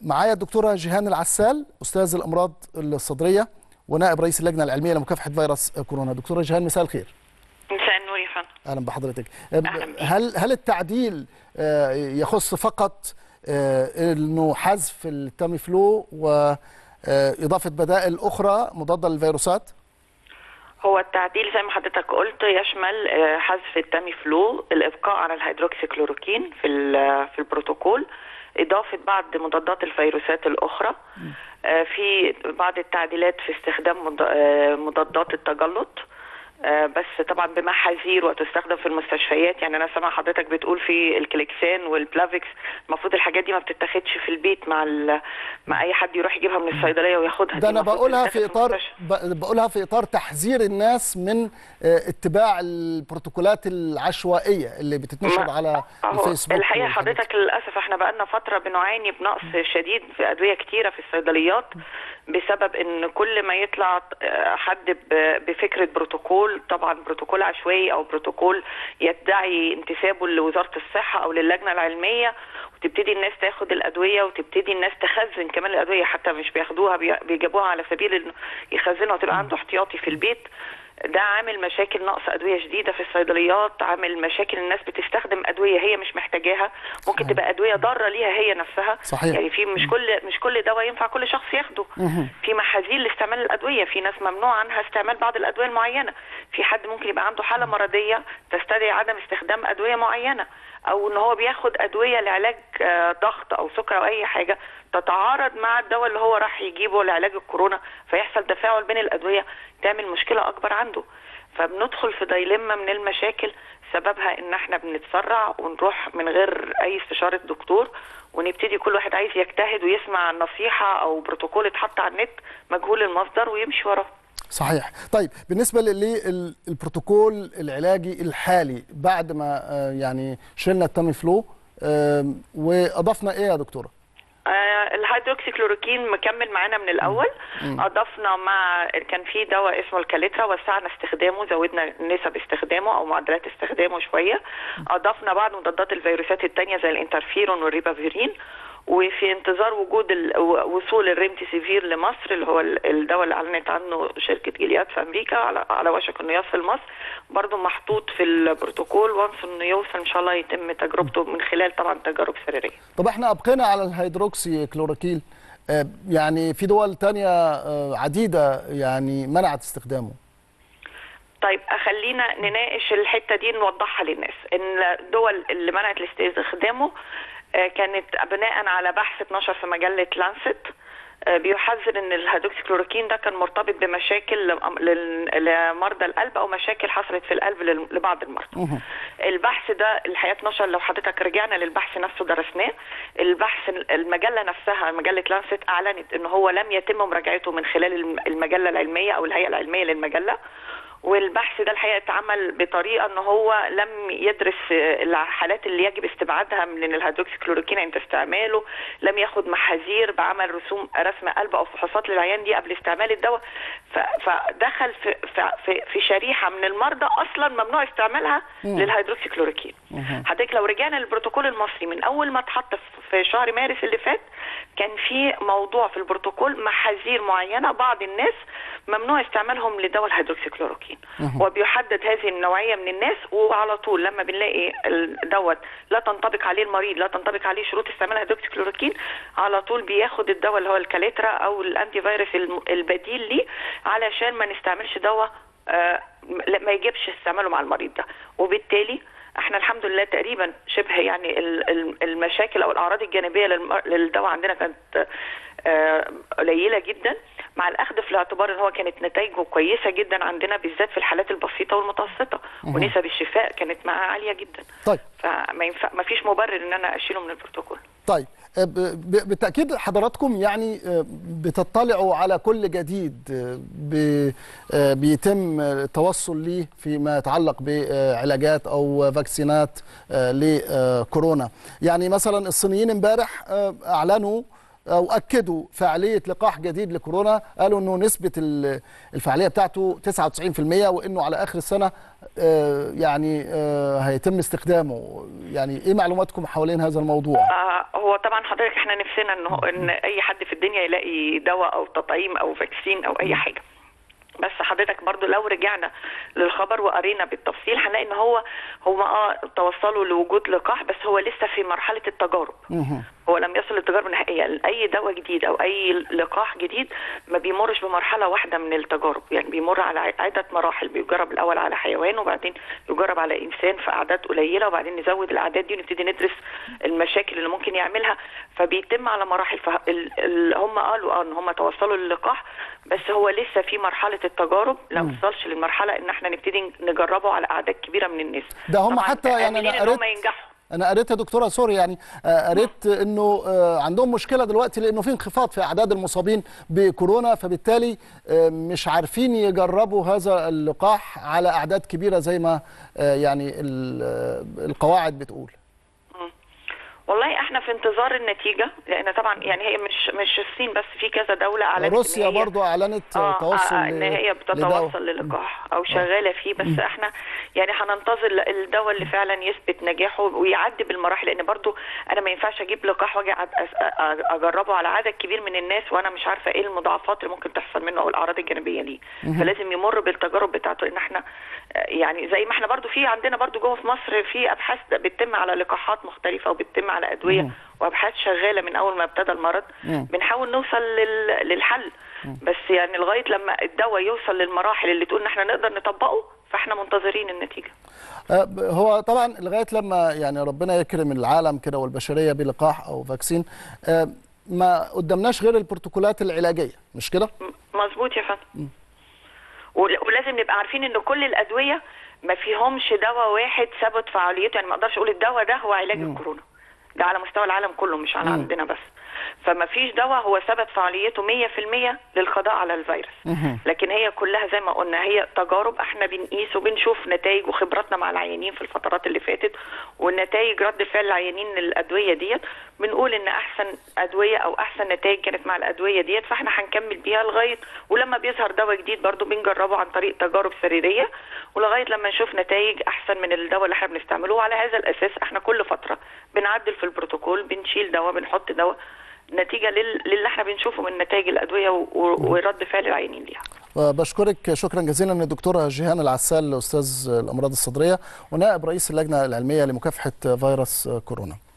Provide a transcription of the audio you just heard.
معايا الدكتوره جيهان العسال استاذ الامراض الصدريه ونائب رئيس اللجنه العلميه لمكافحه فيروس كورونا دكتوره جيهان مساء الخير مساء النور يا فندم اهلا بحضرتك أهلاً بيك. هل هل التعديل آه، يخص فقط آه، انه حذف التامي فلو واضافه بدائل اخرى مضاده للفيروسات هو التعديل زي ما حضرتك قلت يشمل آه، حذف التامي فلو الابقاء على الهيدروكسي كلوروكين في ال- في البروتوكول اضافه بعض مضادات الفيروسات الاخرى آه، في بعض التعديلات في استخدام مض- آه، مضادات التجلط آه، بس طبعا بمحاذير وتستخدم في المستشفيات يعني انا سامع حضرتك بتقول في الكليكسان والبلافيكس المفروض الحاجات دي ما بتتاخدش في البيت مع ال- مع اي حد يروح يجيبها من الصيدليه وياخدها ده دي انا المفروض بقولها تتاخد في اطار المستشفى. ب- بقولها في اطار تحذير الناس من آه، اتباع البروتوكولات العشوائيه اللي بتتنشر ما- على أهو الفيسبوك الحقيقه والحاجات دي. حضرتك للاسف احنا بقالنا فتره بنعاني بنقص شديد في ادويه كتيره في الصيدليات بسبب ان كل ما يطلع آه، حد ب- بفكره بروتوكول طبعا بروتوكول عشوائي او بروتوكول يدعي انتسابه لوزاره الصحه او للجنه العلميه وتبتدي الناس تاخد الادويه وتبتدي الناس تخزن كمان الادويه حتى مش بياخدوها بي- بيجيبوها على سبيل انه يخزنها وتبقى عنده احتياطي في البيت ده عامل مشاكل نقص ادويه شديده في الصيدليات عامل مشاكل الناس بتستخدم ادويه هي مش محتاجاها ممكن تبقى ادويه ضاره ليها هي نفسها صحيح. يعني في مش كل مش كل دواء ينفع كل شخص ياخده في محاذير لاستعمال الادويه في ناس ممنوع عنها استعمال بعض الادويه المعينه في حد ممكن يبقى عنده حاله مرضيه تستدعي عدم استخدام ادويه معينه او ان هو بياخد ادويه لعلاج آه، ضغط او سكر او اي حاجه تتعارض مع الدواء اللي هو راح يجيبه لعلاج الكورونا فيحصل تفاعل بين الادويه تعمل مشكله اكبر عنده فبندخل في دايلما من المشاكل سببها ان احنا بنتسرع ونروح من غير اي استشاره دكتور ونبتدي كل واحد عايز يجتهد ويسمع نصيحه او بروتوكول اتحط على النت مجهول المصدر ويمشي وراه صحيح طيب بالنسبه للبروتوكول العلاجي الحالي بعد ما آه، يعني شلنا التامي فلو آم، واضفنا ايه يا دكتوره آه، الهيدروكسي كلوروكين مكمل معانا من الاول اضفنا مع كان في دواء اسمه الكاليترا وسعنا استخدامه زودنا نسب استخدامه او معدلات استخدامه شويه اضفنا بعض مضادات الفيروسات التانية زي الانترفيرون والريبافيرين وفي انتظار وجود ال- و- وصول الريمتيسيفير لمصر اللي هو ال- الدواء اللي اعلنت عنه شركه جيلياد في امريكا على على وشك انه يصل مصر برضه محطوط في البروتوكول وانس انه يوصل ان شاء الله يتم تجربته من خلال طبعا تجارب سريريه طب احنا ابقينا على الهيدروكسي كلوروكيل آه، يعني في دول تانية آه، عديدة يعني منعت استخدامه طيب خلينا نناقش الحته دي نوضحها للناس ان الدول اللي منعت استخدامه آه، كانت بناء على بحث 12 في مجله لانست آه، بيحذر ان الهيدروكسيكلوروكين ده كان مرتبط بمشاكل لم- لل- لمرضى القلب او مشاكل حصلت في القلب لل- لبعض المرضى. البحث ده الحقيقه 12 لو حضرتك رجعنا للبحث نفسه درسناه البحث المجله نفسها مجله لانست اعلنت ان هو لم يتم مراجعته من خلال الم- المجله العلميه او الهيئه العلميه للمجله والبحث ده الحقيقه اتعمل بطريقه ان هو لم يدرس الحالات اللي يجب استبعادها من الهيدروكسيكلوروكين عند استعماله لم ياخد محاذير بعمل رسوم رسم قلب او فحوصات للعيان دي قبل استعمال الدواء ف- فدخل في في في, في شريحه من المرضى اصلا ممنوع استعمالها للهيدروكسيكلوروكين حضرتك لو رجعنا للبروتوكول المصري من اول ما اتحط في شهر مارس اللي فات كان في موضوع في البروتوكول محاذير معينه بعض الناس ممنوع استعمالهم لدواء الهيدروكسيكلوروكين وبيحدد هذه النوعيه من الناس وعلى طول لما بنلاقي الدواء لا تنطبق عليه المريض لا تنطبق عليه شروط استعمال الهيدروكسيكلوروكين على طول بياخد الدواء اللي هو الكاليترا او الانتي فيروس الم- البديل ليه علشان ما نستعملش دواء آه، لا- ما يجيبش استعماله مع المريض ده وبالتالي احنا الحمد لله تقريبا شبه يعني ال- ال- المشاكل او الاعراض الجانبيه للم- للدواء عندنا كانت آه، قليله جدا مع الاخذ في الاعتبار ان هو كانت نتائجه كويسه جدا عندنا بالذات في الحالات البسيطه والمتوسطه ونسب الشفاء كانت معاه عاليه جدا طيب فما ينفع ما فيش مبرر ان انا اشيله من البروتوكول طيب آه، ب- ب- بالتأكيد حضراتكم يعني آه، بتطلعوا على كل جديد آه، ب- آه، بيتم التوصل ليه فيما يتعلق بعلاجات أو فاكسينات آه، لكورونا يعني مثلا الصينيين امبارح آه، أعلنوا او اكدوا فعاليه لقاح جديد لكورونا قالوا انه نسبه ال- الفعاليه بتاعته 99% وانه على اخر السنه آه، يعني آه، هيتم استخدامه يعني ايه معلوماتكم حوالين هذا الموضوع آه، هو طبعا حضرتك احنا نفسنا انه ان اي حد في الدنيا يلاقي دواء او تطعيم او فاكسين او اي حاجه بس حضرتك برضو لو رجعنا للخبر وقرينا بالتفصيل هنلاقي ان هو هم اه توصلوا لوجود لقاح بس هو لسه في مرحله التجارب مهم. هو لم يصل للتجارب النهائيه اي دواء جديد او اي لقاح جديد ما بيمرش بمرحله واحده من التجارب يعني بيمر على عده مراحل بيجرب الاول على حيوان وبعدين يجرب على انسان في اعداد قليله وبعدين نزود الاعداد دي ونبتدي ندرس المشاكل اللي ممكن يعملها فبيتم على مراحل فهم قالوا اه ان هم توصلوا للقاح بس هو لسه في مرحله التجارب لا وصلش للمرحله ان احنا نبتدي نجربه على اعداد كبيره من الناس ده هم طبعاً حتى يعني آملين انا ان هم قريت ينجحوا انا قريت يا دكتوره سوري يعني آه، قريت انه آه، عندهم مشكله دلوقتي لانه في انخفاض في اعداد المصابين بكورونا فبالتالي آه، مش عارفين يجربوا هذا اللقاح على اعداد كبيره زي ما آه، يعني ال- آه، القواعد بتقول والله احنا في انتظار النتيجه لان طبعا يعني هي مش مش الصين بس في كذا دوله اعلنت روسيا إن هي- برضو اعلنت اه توصل آه، ان ل- هي لدواء. بتتوصل للقاح او شغاله فيه بس احنا يعني هننتظر الدواء اللي فعلا يثبت نجاحه ويعدي بالمراحل لان برضو انا ما ينفعش اجيب لقاح واجي أد- أس- أ- اجربه على عدد كبير من الناس وانا مش عارفه ايه المضاعفات اللي ممكن تحصل منه او الاعراض الجانبيه ليه فلازم يمر بالتجارب بتاعته ان احنا آه، يعني زي ما احنا برضو في عندنا برضو جوه في مصر في ابحاث بتتم على لقاحات مختلفه وبتتم على ادويه وابحاث شغاله من اول ما ابتدى المرض مم. بنحاول نوصل لل... للحل بس يعني لغايه لما الدواء يوصل للمراحل اللي تقول ان احنا نقدر نطبقه فاحنا منتظرين النتيجه آه، هو طبعا لغايه لما يعني ربنا يكرم العالم كده والبشريه بلقاح او فاكسين آه، ما قدامناش غير البروتوكولات العلاجيه مش كده؟ م- مظبوط يا فندم ول- ولازم نبقى عارفين ان كل الادويه ما فيهمش دواء واحد ثبت فعاليته يعني ما اقدرش اقول الدواء ده هو علاج الكورونا ده على مستوى العالم كله مش على مم. عندنا بس فما فيش دواء هو ثبت فعاليته 100% للقضاء على الفيروس مهم. لكن هي كلها زي ما قلنا هي تجارب احنا بنقيس وبنشوف نتائج وخبراتنا مع العيانين في الفترات اللي فاتت والنتائج رد فعل العيانين للادويه ديت بنقول ان احسن ادويه او احسن نتائج كانت مع الادويه ديت فاحنا هنكمل بيها لغايه ولما بيظهر دواء جديد برضو بنجربه عن طريق تجارب سريريه ولغايه لما نشوف نتائج احسن من الدواء اللي احنا بنستعمله وعلى هذا الاساس احنا كل فتره بنعدل في البروتوكول بنشيل دواء بنحط دواء نتيجه لل- للي احنا بنشوفه من نتائج الادويه و- و- ورد فعل العيانين ليها بشكرك شكرا جزيلا الدكتوره جيهان العسال استاذ الامراض الصدريه ونائب رئيس اللجنه العلميه لمكافحه فيروس كورونا